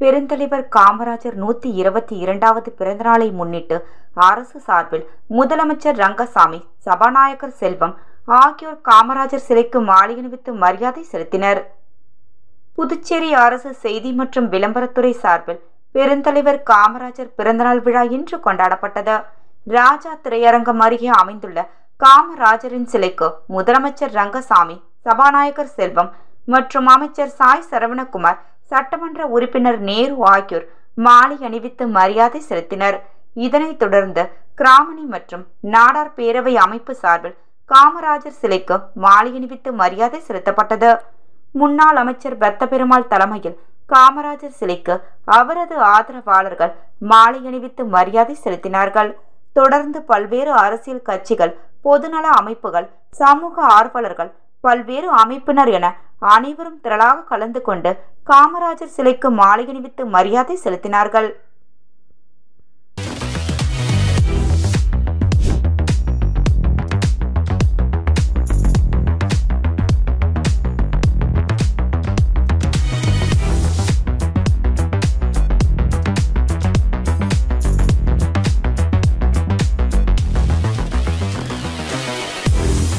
பெருந்தலைவர் காமராஜர் நூற்றி இருபத்தி இரண்டாவது பிறந்தநாளை முன்னிட்டு அரசு சார்பில் முதலமைச்சர் ரங்கசாமி சபாநாயகர் செல்வம் ஆகியோர் காமராஜர் சிலைக்கு மாலை அணிவித்து மரியாதை செலுத்தினர் புதுச்சேரி அரசு செய்தி மற்றும் விளம்பரத்துறை சார்பில் பெருந்தலைவர் காமராஜர் பிறந்தநாள் விழா இன்று கொண்டாடப்பட்டது ராஜா திரையரங்கம் அருகே அமைந்துள்ள காமராஜரின் சிலைக்கு முதலமைச்சர் ரங்கசாமி சபாநாயகர் செல்வம் மற்றும் அமைச்சர் சாய் சரவணகுமார் சட்டமன்ற உறுப்பினர் நேரு ஆகியோர் மாலை அணிவித்து மரியாதை செலுத்தினர் இதனைத் தொடர்ந்து கிராமணி மற்றும் நாடார் பேரவை அமைப்பு சார்பில் காமராஜர் சிலைக்கு மாலை அணிவித்து மரியாதை செலுத்தப்பட்டது முன்னாள் அமைச்சர் பெத்த பெருமாள் தலைமையில் காமராஜர் சிலைக்கு அவரது ஆதரவாளர்கள் மாலை அணிவித்து மரியாதை செலுத்தினார்கள் தொடர்ந்து பல்வேறு அரசியல் கட்சிகள் பொதுநல அமைப்புகள் சமூக ஆர்வலர்கள் பல்வேறு அமைப்பினர் என அனைவரும் திரளாக கலந்து கொண்டு காமராஜர் சிலைக்கு மாலை அணிவித்து மரியாதை செலுத்தினார்கள்